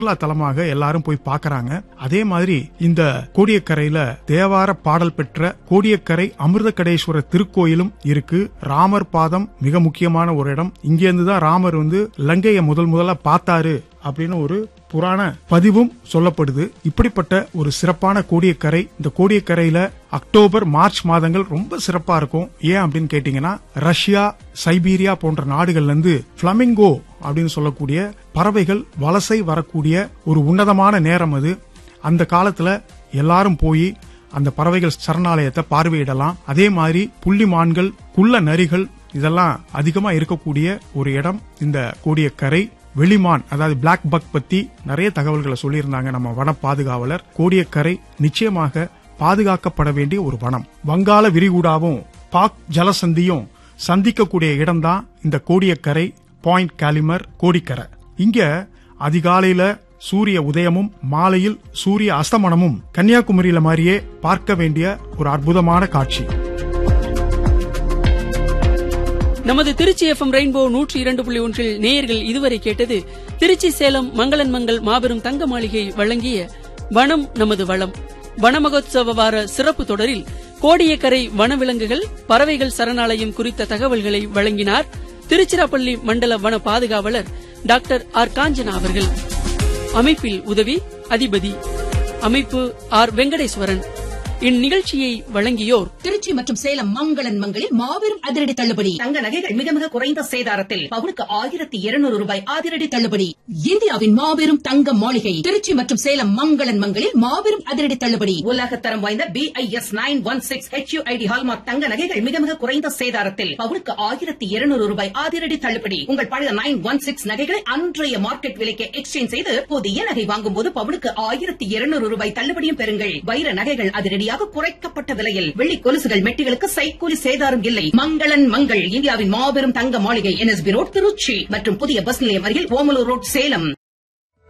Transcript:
சுற்றுலா தலமாக எல்லாரும் போய் பார்க்கறாங்க அதே மாதிரி இந்த கோடியக்கரையில தேவார பாடல் பெற்ற கோடியக்கரை அமிர்தகடேஸ்வரர் திருக்கோயிலும் இருக்கு ராமர் பாதம் மிக முக்கியமான ஒரு இடம் இங்கேருந்து தான் ராமர் வந்து லங்கையை முதல் முதல்ல பார்த்தாரு அப்படின்னு ஒரு புராண பதிவும் சொல்லப்படுது இப்படிப்பட்ட ஒரு சிறப்பான கோடியக்கரை இந்த கோடியக்கரையில அக்டோபர் மார்ச் மாதங்கள் ரொம்ப சிறப்பா இருக்கும் ஏன் அப்படின்னு கேட்டீங்கன்னா ரஷ்யா சைபீரியா போன்ற நாடுகள்ல இருந்து பிளமிங்கோ அப்படின்னு சொல்லக்கூடிய பறவைகள் வலசை வரக்கூடிய ஒரு உன்னதமான நேரம் அது அந்த காலத்துல எல்லாரும் போய் அந்த பறவைகள் சரணாலயத்தை பார்வையிடலாம் அதே மாதிரி புள்ளிமான்கள் குள்ள நரிகள் இதெல்லாம் அதிகமா இருக்கக்கூடிய ஒரு இடம் இந்த கோடியக்கரை வெளிமான் அதாவது பிளாக் பக் பத்தி நிறைய தகவல்களை சொல்லியிருந்தாங்க நம்ம வன பாதுகாவலர் கோடியக்கரை நிச்சயமாக பாதுகாக்கப்பட வேண்டிய ஒரு வனம் வங்காள விரிகுடாவும் பாக் ஜலசந்தியும் சந்திக்கக்கூடிய இடம்தான் இந்த கோடியக்கரை பாயிண்ட் காலிமர் கோடிக்கரை இங்க அதிகாலையில சூரிய உதயமும் மாலையில் சூரிய அஸ்தமனமும் கன்னியாகுமரியில மாதிரியே பார்க்க வேண்டிய ஒரு அற்புதமான காட்சி நமது திருச்சி எஃப்எம் ரெயின்போ நூற்றி இரண்டு புள்ளி ஒன்றில் நேயர்கள் இதுவரை கேட்டது திருச்சி சேலம் மங்களன் மங்கள் மாபெரும் தங்க மாளிகை வழங்கிய வனம் நமது வளம் வனமகோத்சவ வார சிறப்பு தொடரில் கோடியக்கரை வனவிலங்குகள் பறவைகள் சரணாலயம் குறித்த தகவல்களை வழங்கினார் திருச்சிராப்பள்ளி மண்டல வன பாதுகாவலர் டாக்டர் ஆர் காஞ்சனா அவர்கள் அமைப்பில் உதவி அதிபதி அமைப்பு ஆர் வெங்கடேஸ்வரன் இந்நிகழ்ச்சியை வழங்கியோர் திருச்சி மற்றும் சேலம் மங்களன் மங்களில் மாபெரும் அதிரடி தள்ளுபடி தங்க நகைகள் மிக மிக குறைந்த சேதாரத்தில் பவுனுக்கு ஆயிரத்தி இருநூறு ரூபாய் அதிரடி தள்ளுபடி இந்தியாவின் மாபெரும் தங்க மாளிகை திருச்சி மற்றும் சேலம் மங்களன் மங்களில் மாபெரும் அதிரடி தள்ளுபடி உலகத்தரம் வாய்ந்த B I S nine one six HUID hallmark தங்க நகைகள் மிக மிக குறைந்த சேதாரத்தில் பவுனுக்கு ஆயிரத்தி இருநூறு ரூபாய் அதிரடி தள்ளுபடி உங்கள் பழைய நைன் ஒன் சிக்ஸ் நகைகளை அன்றைய மார்க்கெட் விலைக்கு எக்ஸ்சேஞ்ச் செய்து புதிய நகை வாங்கும் போது பவுனுக்கு ஆயிரத்தி இருநூறு ரூபாய் தள்ளுபடியும் பெறுங்கள் வைர நகைகள் அதிரடியாக குறைக்கப்பட்ட விலையில் வெள்ளி கொலுசுகள் மெட்டிகளுக்கு சைக்கூலி சேதாரம் இல்லை மங்களன் மங்கள் இந்தியாவின் மாபெரும் தங்க மாளிகை என்எஸ்பி ரோட் திருச்சி மற்றும் புதிய பஸ் நிலையம் அருகில் ஓமலூர் ரோட் சேலம்